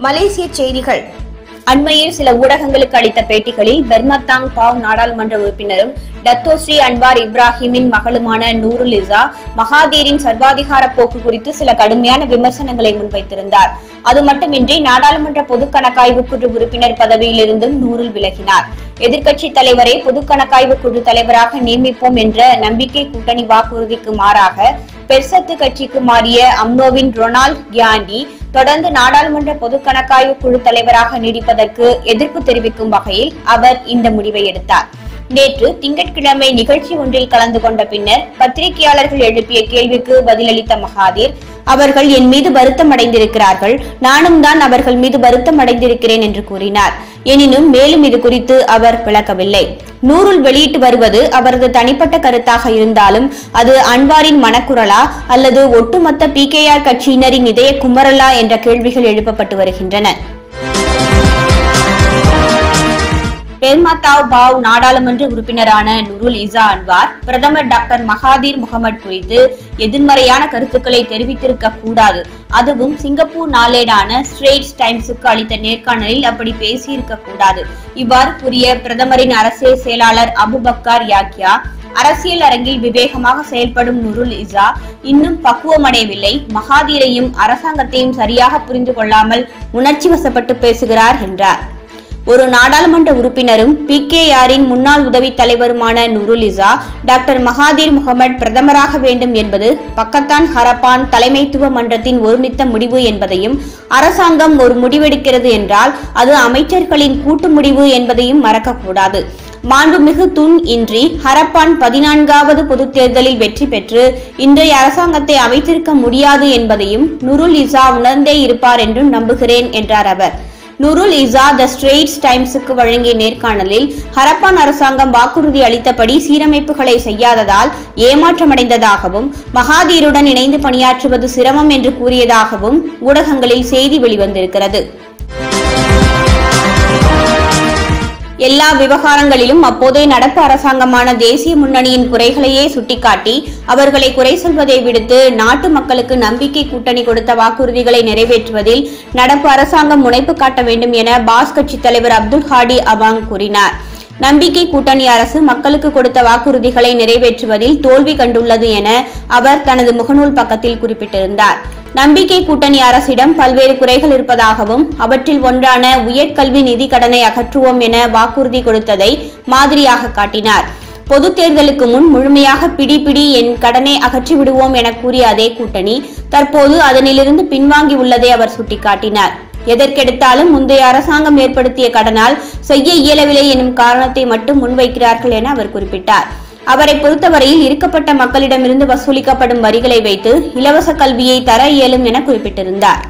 மலேசிய செய்திகள் அண்மையில் சில ஊடகங்களுக்கு அளித்த பேட்டிகளில் பெர்மத்தாங் பாவ் நாடாளுமன்ற உறுப்பினரும் டத்தோஸ்ரீ அன்வார் இப்ராஹிமின் மகளுமான நூருல் இசா மகாதீரின் சர்வாதிகார போக்கு குறித்து சில கடுமையான விமர்சனங்களை முன்வைத்திருந்தார் அது மட்டுமின்றி நாடாளுமன்ற பொது கணக்காய்வு குழு உறுப்பினர் பதவியிலிருந்தும் நூருல் விலகினார் எதிர்க்கட்சி தலைவரை பொது கணக்காய்வு குழு தலைவராக நியமிப்போம் என்ற நம்பிக்கை கூட்டணி வாக்குறுதிக்கு மாறாக பெர்சத்து கட்சிக்கு மாறிய அம்னோவின் ரொனால்ட் கியாண்டி தொடர்ந்து நாடாளுமன்ற பொது கணக்காய்வு குழு தலைவராக நீடிப்பதற்கு எதிர்ப்பு தெரிவிக்கும் வகையில் அவர் இந்த முடிவை எடுத்தார் நேற்று திங்கட்கிழமை நிகழ்ச்சி ஒன்றில் கலந்து கொண்ட பின்னர் பத்திரிகையாளர்கள் எழுப்பிய கேள்விக்கு பதிலளித்த மகாதீர் அவர்கள் என் மீது வருத்தம் அடைந்திருக்கிறார்கள் நானும் தான் அவர்கள் மீது வருத்தம் அடைந்திருக்கிறேன் என்று கூறினார் எனினும் மேலும் இது குறித்து அவர் விளக்கவில்லை நூறுல் வெளியிட்டு வருவது அவரது தனிப்பட்ட கருத்தாக இருந்தாலும் அது அன்வாரின் மனக்குரலா அல்லது ஒட்டுமொத்த பிகேஆர் கட்சியினரின் இதய குமரலா என்ற கேள்விகள் எழுப்பப்பட்டு வருகின்றன பெர்மாத்தாவ் பாவ் நாடாளுமன்ற உறுப்பினரான நுருல் இசா அன்வார் பிரதமர் டாக்டர் மகாதீர் முகமது குறித்து எதிர்மறையான கருத்துக்களை தெரிவித்திருக்க கூடாது அதுவும் சிங்கப்பூர் நாளேடான ஸ்ட்ரேட்ஸ் டைம்ஸுக்கு அளித்த நேர்காணலில் அப்படி பேசியிருக்க கூடாது இவ்வாறு கூறிய பிரதமரின் அரசியல் செயலாளர் அபுபக்கர் யாக்கியா அரசியல் அரங்கில் விவேகமாக செயல்படும் நுருல் இசா இன்னும் பக்குவமடையவில்லை மகாதீரையும் அரசாங்கத்தையும் சரியாக புரிந்து கொள்ளாமல் உணர்ச்சி வசப்பட்டு பேசுகிறார் என்றார் ஒரு நாடாளுமன்ற உறுப்பினரும் பிகேஆரின் முன்னாள் உதவி தலைவருமான Nurul Izzah doctor Mahathir Mohamad பிரதமராக வேண்டும் என்பது பக்கத்தான் ஹரப்பான் தலைமைத்துவ மன்றத்தின் ஒருமித்த முடிவு என்பதையும் அரசாங்கம் ஒரு முடிவெடுக்கிறது என்றால் அது அமைச்சர்களின் கூட்டு முடிவு என்பதையும் மறக்கக்கூடாது மாண்புமிகு துன் இன்றி ஹரப்பான் பதினான்காவது பொதுத் தேர்தலில் வெற்றி பெற்று இன்றைய அரசாங்கத்தை அமைத்திருக்க முடியாது என்பதையும் நுருல் இசா உணர்ந்தே இருப்பார் என்றும் நம்புகிறேன் என்றார் அவர் நுருல் இசா த ஸ்ட்ரெயிட்ஸ் டைம்ஸுக்கு வழங்கிய நேர்காணலில் ஹரப்பான் அரசாங்கம் வாக்குறுதி அளித்தபடி சீரமைப்புகளை செய்யாததால் ஏமாற்றமடைந்ததாகவும் மகாதீருடன் இணைந்து பணியாற்றுவது சிரமம் என்று கூறியதாகவும் ஊடகங்களில் செய்தி வெளிவந்திருக்கிறது எல்லா விவகாரங்களிலும் அப்போதைய நடப்பு அரசாங்கமான தேசிய முன்னணியின் குறைகளையே சுட்டிக்காட்டி அவர்களை குறை சொல்வதை விடுத்து நாட்டு மக்களுக்கு நம்பிக்கை கூட்டணி கொடுத்த வாக்குறுதிகளை நிறைவேற்றுவதில் நடப்பு அரசாங்கம் முனைப்பு காட்ட வேண்டும் என பாஸ் கட்சி தலைவர் அப்துல் ஹாடி அவாங் கூறினார் நம்பிக்கை கூட்டணி அரசு மக்களுக்கு கொடுத்த வாக்குறுதிகளை நிறைவேற்றுவதில் தோல்வி கண்டுள்ளது என அவர் தனது முகநூல் பக்கத்தில் குறிப்பிட்டிருந்தார் நம்பிக்கை கூட்டணி அரசிடம் பல்வேறு குறைகள் இருப்பதாகவும் அவற்றில் ஒன்றான உயர்கல்வி நிதி கடனை அகற்றுவோம் என வாக்குறுதி கொடுத்ததை மாதிரியாக காட்டினார் பொது தேர்தலுக்கு முன் முழுமையாக பிடி பிடி என் கடனை அகற்றி விடுவோம் என கூறிய அதே கூட்டணி தற்போது அதனிலிருந்து பின்வாங்கி உள்ளதை அவர் சுட்டிக்காட்டினார் எதற்கெடுத்தாலும் முந்தைய அரசாங்கம் ஏற்படுத்திய கடனால் செய்ய இயலவில்லை எனும் காரணத்தை மட்டும் முன்வைக்கிறார்கள் என அவர் குறிப்பிட்டார் அவரை பொறுத்தவரையில் இருக்கப்பட்ட மக்களிடமிருந்து வசூலிக்கப்படும் வரிகளை வைத்து இலவச கல்வியை தர இயலும் என குறிப்பிட்டிருந்தார்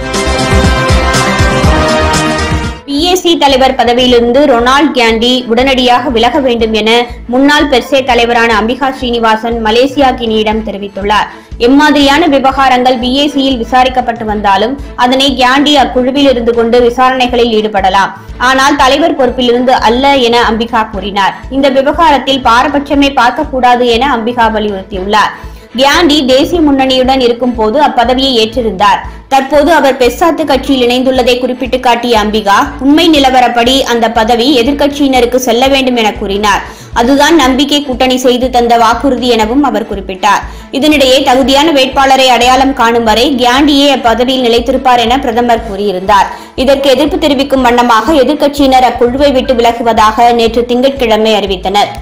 பிஏசி தலைவர் பதவியிலிருந்து ரொனால்ட் கியாண்டி உடனடியாக விலக வேண்டும் என முன்னாள் பெர்சே தலைவரான அம்பிகா ஸ்ரீனிவாசன் மலேசியா கினியிடம் தெரிவித்துள்ளார் எம்மாதிரியான விவகாரங்கள் பிஏசியில் விசாரிக்கப்பட்டு வந்தாலும் அதனை கியாண்டி அக்குழுவில் இருந்து கொண்டு விசாரணைகளில் ஈடுபடலாம் ஆனால் தலைவர் பொறுப்பிலிருந்து அல்ல என அம்பிகா கூறினார் இந்த விவகாரத்தில் பாரபட்சமே பார்க்கக்கூடாது என அம்பிகா வலியுறுத்தியுள்ளார் கியாண்டி தேசிய முன்னணியுடன் இருக்கும் போது அப்பதவியை ஏற்றிருந்தார் தற்போது அவர் பெர்சாத்து கட்சியில் இணைந்துள்ளதை குறிப்பிட்டு காட்டிய அம்பிகா உண்மை நிலவரப்படி அந்த பதவி எதிர்க்கட்சியினருக்கு செல்ல வேண்டும் என கூறினார் அதுதான் நம்பிக்கை கூட்டணி செய்து தந்த வாக்குறுதி எனவும் அவர் குறிப்பிட்டார் இதனிடையே தகுதியான வேட்பாளரை அடையாளம் காணும் வரை கியாண்டியே அப்பதவியில் நிலைத்திருப்பார் என பிரதமர் கூறியிருந்தார் இதற்கு எதிர்ப்பு தெரிவிக்கும் வண்ணமாக எதிர்க்கட்சியினர் அக்குழுவை விட்டு விலகுவதாக நேற்று திங்கட்கிழமை அறிவித்தனர்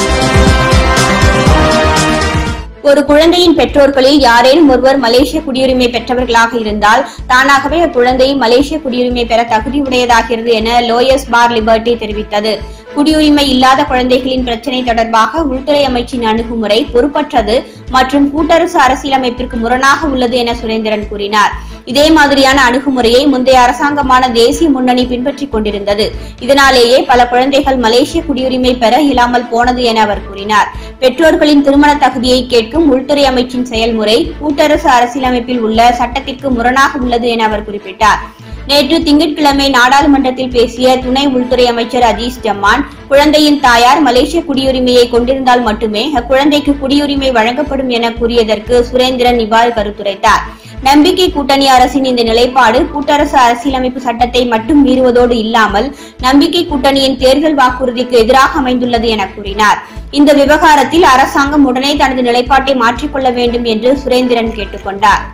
ஒரு குழந்தையின் பெற்றோர்களில் யாரேனும் ஒருவர் மலேசிய குடியுரிமை பெற்றவர்களாக இருந்தால் தானாகவே அக்குழந்தை மலேசிய குடியுரிமை பெற தகுதியுடையதாகிறது என லோயஸ் பார் லிபர்டி தெரிவித்தது குடியுரிமை இல்லாத குழந்தைகளின் பிரச்சினை தொடர்பாக உள்துறை அமைச்சின் அணுகுமுறை பொறுப்பற்றது மற்றும் கூட்டரசு அரசியலமைப்பிற்கு முரணாக உள்ளது என சுரேந்திரன் கூறினார் இதே மாதிரியான அணுகுமுறையை முந்தைய அரசாங்கமான தேசிய முன்னணி பின்பற்றிக் கொண்டிருந்தது இதனாலேயே பல குழந்தைகள் மலேசிய குடியுரிமை பெற இயலாமல் போனது என அவர் கூறினார் பெற்றோர்களின் திருமண தகுதியை கேட்கும் உள்துறை அமைச்சின் செயல்முறை கூட்டரசு அரசியலமைப்பில் உள்ள சட்டத்திற்கு முரணாக உள்ளது என அவர் குறிப்பிட்டார் நேற்று திங்கட்கிழமை நாடாளுமன்றத்தில் பேசிய துணை உள்துறை அமைச்சர் அஜீஸ் ஜமான் குழந்தையின் தாயார் மலேசிய குடியுரிமையை கொண்டிருந்தால் மட்டுமே அக்குழந்தைக்கு குடியுரிமை வழங்கப்படும் என கூறியதற்கு சுரேந்திரன் இவ்வாறு கருத்துரைத்தார் நம்பிக்கை கூட்டணி அரசின் இந்த நிலைப்பாடு கூட்டரசு அரசியலமைப்பு சட்டத்தை மட்டும் மீறுவதோடு இல்லாமல் நம்பிக்கை கூட்டணியின் தேர்தல் வாக்குறுதிக்கு எதிராக அமைந்துள்ளது என கூறினார் இந்த விவகாரத்தில் அரசாங்கம் உடனே தனது நிலைப்பாட்டை மாற்றிக்கொள்ள வேண்டும் என்று சுரேந்திரன் கேட்டுக்கொண்டார்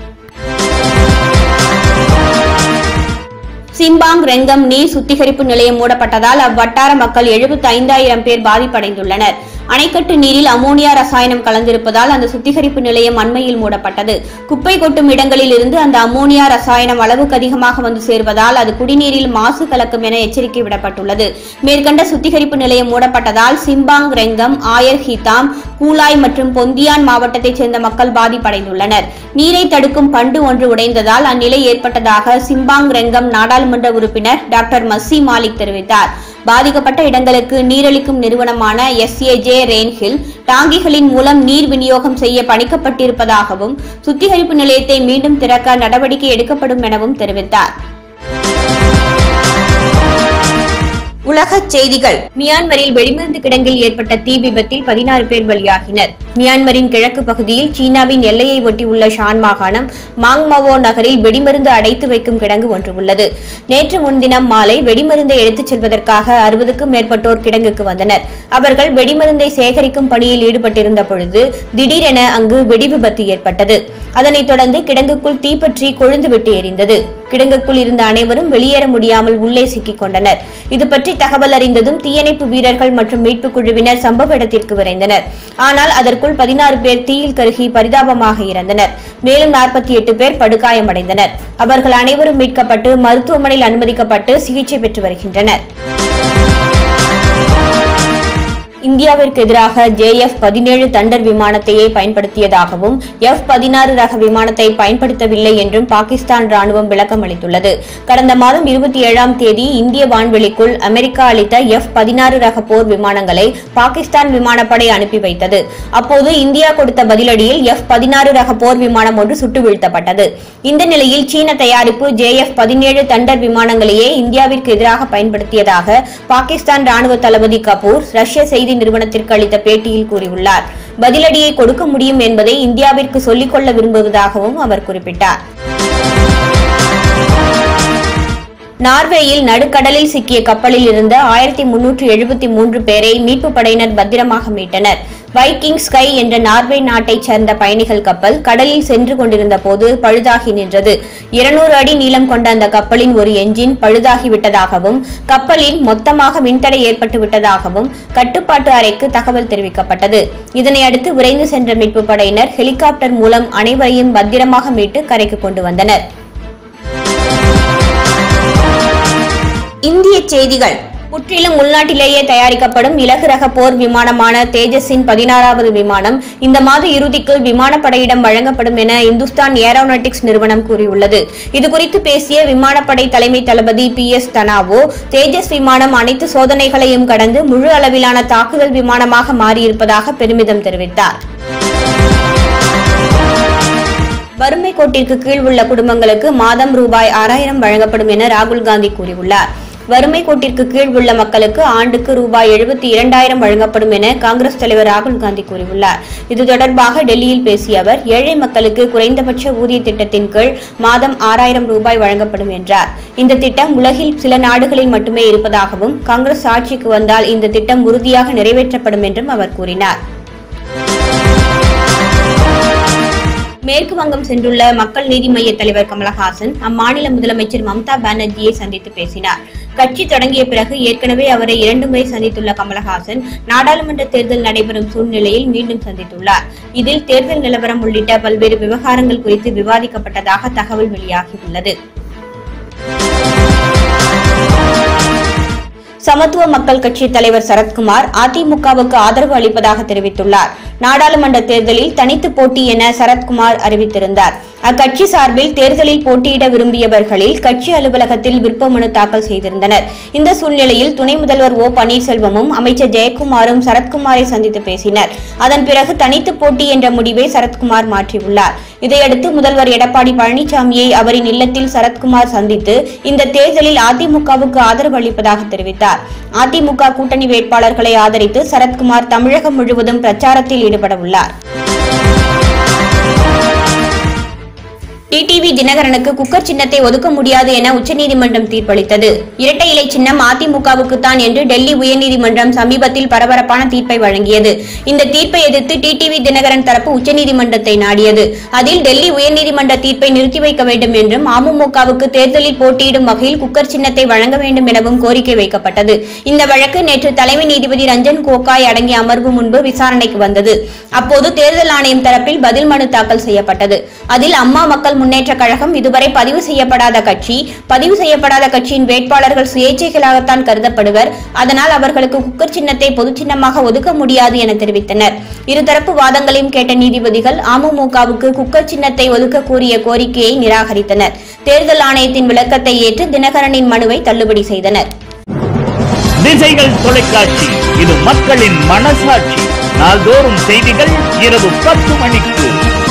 சிம்பாங் ரெங்கம் நீர் சுத்திகரிப்பு நிலையம் மூடப்பட்டதால் அவ்வட்டார மக்கள் எழுபத்தி ஐந்தாயிரம் பேர் பாதிப்படைந்துள்ளனர் அணைக்கட்டு நீரில் அமோனியா ரசாயனம் கலந்திருப்பதால் அந்த சுத்திகரிப்பு நிலையம் அண்மையில் மூடப்பட்டது குப்பை கொட்டும் இடங்களில் இருந்து அந்த அமோனியா ரசாயனம் அளவுக்கு அதிகமாக வந்து சேர்வதால் அது குடிநீரில் மாசு கலக்கும் என எச்சரிக்கை விடப்பட்டுள்ளது மேற்கண்ட சுத்திகரிப்பு நிலையம் மூடப்பட்டதால் சிம்பாங் ரெங்கம் ஆயர் ஹிதாம் கூலாய் மற்றும் பொந்தியான் மாவட்டத்தைச் சேர்ந்த மக்கள் பாதிப்படைந்துள்ளனர் நீரை தடுக்கும் பண்டு ஒன்று உடைந்ததால் அந்நிலை ஏற்பட்டதாக சிம்பாங் ரெங்கம் நாடாளுமன்ற உறுப்பினர் டாக்டர் மஸ்ஸி மாலிக் தெரிவித்தார் பாதிக்கப்பட்ட இடங்களுக்கு நீரளிக்கும் நிறுவனமான எஸ்ஏஜே ரெயின்ஹில் டாங்கிகளின் மூலம் நீர் விநியோகம் செய்ய பணிக்கப்பட்டிருப்பதாகவும் சுத்திகரிப்பு நிலையத்தை மீண்டும் திறக்க நடவடிக்கை எடுக்கப்படும் எனவும் தெரிவித்தார் உலகச் செய்திகள் மியான்மரில் வெடிமருந்து கிடங்கில் ஏற்பட்ட தீ விபத்தில் பதினாறு பேர் பலியாகினர் மியான்மரின் கிழக்கு பகுதியில் சீனாவின் எல்லையை ஒட்டியுள்ள ஷான் மாகாணம் மாங்மவோ நகரில் வெடிமருந்து அடைத்து வைக்கும் கிடங்கு ஒன்று உள்ளது நேற்று முன்தினம் மாலை வெடிமருந்தை எடுத்துச் செல்வதற்காக அறுபதுக்கும் மேற்பட்டோர் கிடங்குக்கு வந்தனர் அவர்கள் வெடிமருந்தை சேகரிக்கும் பணியில் ஈடுபட்டிருந்த பொழுது திடீரென அங்கு வெடி விபத்து ஏற்பட்டது அதனைத் தொடர்ந்து கிடங்குக்குள் தீப்பற்றி கொழுந்துவிட்டு எரிந்தது கிடங்குக்குள் இருந்த அனைவரும் வெளியேற முடியாமல் உள்ளே சிக்கிக் கொண்டனர் இது பற்றி தகவல் அறிந்ததும் தீயணைப்பு வீரர்கள் மற்றும் மீட்புக் குழுவினர் சம்பவ இடத்திற்கு விரைந்தனர் ஆனால் அதற்குள் பதினாறு பேர் தீயில் கருகி பரிதாபமாக இறந்தனர் மேலும் நாற்பத்தி எட்டு பேர் படுகாயமடைந்தனர் அவர்கள் அனைவரும் மீட்கப்பட்டு மருத்துவமனையில் அனுமதிக்கப்பட்டு சிகிச்சை பெற்று வருகின்றனர் இந்தியாவிற்கு எதிராக ஜேஎஃப் பதினேழு தண்டர் விமானத்தையே பயன்படுத்தியதாகவும் எஃப் பதினாறு ரக விமானத்தை பயன்படுத்தவில்லை என்றும் பாகிஸ்தான் ராணுவம் விளக்கம் அளித்துள்ளது கடந்த மாதம் இருபத்தி ஏழாம் தேதி இந்திய வான்வெளிக்குள் அமெரிக்கா அளித்த எஃப் பதினாறு ரக போர் விமானங்களை பாகிஸ்தான் விமானப்படை அனுப்பி வைத்தது அப்போது இந்தியா கொடுத்த பதிலடியில் எஃப் பதினாறு ரக போர் விமானம் ஒன்று சுட்டு வீழ்த்தப்பட்டது இந்த நிலையில் சீன தயாரிப்பு ஜேஎஃப் பதினேழு தண்டர் விமானங்களையே இந்தியாவிற்கு எதிராக பயன்படுத்தியதாக பாகிஸ்தான் ராணுவ தளபதி கபூர் ரஷ்ய செய்தி நிறுவனத்திற்கு அளித்த பேட்டியில் கூறியுள்ளார் பதிலடியை கொடுக்க முடியும் என்பதை இந்தியாவிற்கு சொல்லிக்கொள்ள விரும்புவதாகவும் அவர் குறிப்பிட்டார் நார்வேயில் நடுக்கடலில் சிக்கிய கப்பலில் இருந்த ஆயிரத்தி முன்னூற்று எழுபத்தி மூன்று பேரை மீட்புப் படையினர் பத்திரமாக மீட்டனர் வைக்கிங் ஸ்கை என்ற நார்வே நாட்டைச் சேர்ந்த பயணிகள் கப்பல் கடலில் சென்று கொண்டிருந்த போது பழுதாகி நின்றது இருநூறு அடி நீளம் கொண்ட அந்த கப்பலின் ஒரு என்ஜின் பழுதாகி விட்டதாகவும் கப்பலில் மொத்தமாக மின்தடை ஏற்பட்டு விட்டதாகவும் கட்டுப்பாட்டு அறைக்கு தகவல் தெரிவிக்கப்பட்டது இதனை அடுத்து விரைந்து சென்ற மீட்புப் படையினர் ஹெலிகாப்டர் மூலம் அனைவரையும் பத்திரமாக மீட்டு கரைக்கு கொண்டு வந்தனர் இந்திய செய்திகள் முற்றிலும் உள்நாட்டிலேயே தயாரிக்கப்படும் இலகு ரக போர் விமானமான தேஜஸின் பதினாறாவது விமானம் இந்த மாத இறுதிக்குள் விமானப்படையிடம் வழங்கப்படும் என இந்துஸ்தான் ஏரோநாட்டிக்ஸ் நிறுவனம் கூறியுள்ளது இதுகுறித்து பேசிய விமானப்படை தலைமை தளபதி பி எஸ் தனாவோ தேஜஸ் விமானம் அனைத்து சோதனைகளையும் கடந்து முழு அளவிலான தாக்குதல் விமானமாக மாறியிருப்பதாக பெருமிதம் தெரிவித்தார் வறுமை கோட்டிற்கு கீழ் உள்ள குடும்பங்களுக்கு மாதம் ரூபாய் ஆறாயிரம் வழங்கப்படும் என ராகுல் காந்தி கூறியுள்ளார் வறுமை கோட்டிற்கு கீழ் உள்ள மக்களுக்கு ஆண்டுக்கு ரூபாய் எழுபத்தி இரண்டாயிரம் வழங்கப்படும் என காங்கிரஸ் தலைவர் ராகுல் காந்தி கூறியுள்ளார் இது தொடர்பாக டெல்லியில் பேசிய அவர் ஏழை மக்களுக்கு குறைந்தபட்ச ஊதிய திட்டத்தின் கீழ் மாதம் ஆறாயிரம் ரூபாய் வழங்கப்படும் என்றார் இந்த திட்டம் உலகில் சில நாடுகளில் மட்டுமே இருப்பதாகவும் காங்கிரஸ் ஆட்சிக்கு வந்தால் இந்த திட்டம் உறுதியாக நிறைவேற்றப்படும் என்றும் அவர் கூறினார் மேற்கு வங்கம் சென்றுள்ள மக்கள் நீதி மய்ய தலைவர் கமலஹாசன் அம்மாநில முதலமைச்சர் மம்தா பானர்ஜியை சந்தித்து பேசினார் கட்சி தொடங்கிய பிறகு ஏற்கனவே அவரை இரண்டு முறை சந்தித்துள்ள கமலஹாசன் நாடாளுமன்ற தேர்தல் நடைபெறும் சூழ்நிலையில் மீண்டும் சந்தித்துள்ளார் இதில் தேர்தல் நிலவரம் உள்ளிட்ட பல்வேறு விவகாரங்கள் குறித்து விவாதிக்கப்பட்டதாக தகவல் வெளியாகியுள்ளது சமத்துவ மக்கள் கட்சி தலைவர் சரத்குமார் அதிமுகவுக்கு ஆதரவு அளிப்பதாக தெரிவித்துள்ளார் நாடாளுமன்ற தேர்தலில் தனித்து போட்டி என சரத்குமார் அறிவித்திருந்தார் அக்கட்சி சார்பில் தேர்தலில் போட்டியிட விரும்பியவர்களில் கட்சி அலுவலகத்தில் விருப்ப மனு தாக்கல் செய்திருந்தனர் இந்த சூழ்நிலையில் துணை முதல்வர் ஓ பன்னீர்செல்வமும் அமைச்சர் ஜெயக்குமாரும் சரத்குமாரை சந்தித்து பேசினர் அதன் பிறகு தனித்து போட்டி என்ற முடிவை சரத்குமார் மாற்றியுள்ளார் இதையடுத்து முதல்வர் எடப்பாடி பழனிசாமியை அவரின் இல்லத்தில் சரத்குமார் சந்தித்து இந்த தேர்தலில் அதிமுகவுக்கு ஆதரவு அளிப்பதாக தெரிவித்தார் அதிமுக கூட்டணி வேட்பாளர்களை ஆதரித்து சரத்குமார் தமிழகம் முழுவதும் பிரச்சாரத்தில் ஈடுபட உள்ளார் டிடிவி தினகரனுக்கு குக்கர் சின்னத்தை ஒதுக்க முடியாது என உச்சநீதிமன்றம் தீர்ப்பளித்தது இரட்டை இலை சின்னம் அதிமுகவுக்கு தான் என்று டெல்லி உயர்நீதிமன்றம் சமீபத்தில் பரபரப்பான தீர்ப்பை வழங்கியது இந்த தீர்ப்பை எதிர்த்து டிடிவி தினகரன் தரப்பு உச்சநீதிமன்றத்தை நாடியது அதில் டெல்லி உயர்நீதிமன்ற தீர்ப்பை நிறுத்தி வைக்க வேண்டும் என்றும் அமமுகவுக்கு தேர்தலில் போட்டியிடும் வகையில் குக்கர் சின்னத்தை வழங்க வேண்டும் எனவும் கோரிக்கை வைக்கப்பட்டது இந்த வழக்கு நேற்று தலைமை நீதிபதி ரஞ்சன் கோகாய் அடங்கிய அமர்வு முன்பு விசாரணைக்கு வந்தது அப்போது தேர்தல் ஆணையம் தரப்பில் பதில் மனு தாக்கல் செய்யப்பட்டது அதில் அம்மா மக்கள் முன்னேற்ற கழகம் இதுவரை பதிவு செய்யப்படாத கட்சி பதிவு செய்யப்படாத கட்சியின் வேட்பாளர்கள் சுயேட்சைகளாகத்தான் கருதப்படுவர் அதனால் அவர்களுக்கு குக்கர் சின்னத்தை பொது சின்னமாக ஒதுக்க முடியாது என தெரிவித்தனர் இருதரப்பு வாதங்களையும் கேட்ட நீதிபதிகள் அமமுகவுக்கு குக்கர் சின்னத்தை ஒதுக்க கூறிய கோரிக்கையை நிராகரித்தனர் தேர்தல் ஆணையத்தின் விளக்கத்தை ஏற்று தினகரனின் மனுவை தள்ளுபடி செய்தனர் திசைகள் தொலைக்காட்சி இது மக்களின் மனசாட்சி நாள்தோறும் செய்திகள் இரவு பத்து மணிக்கு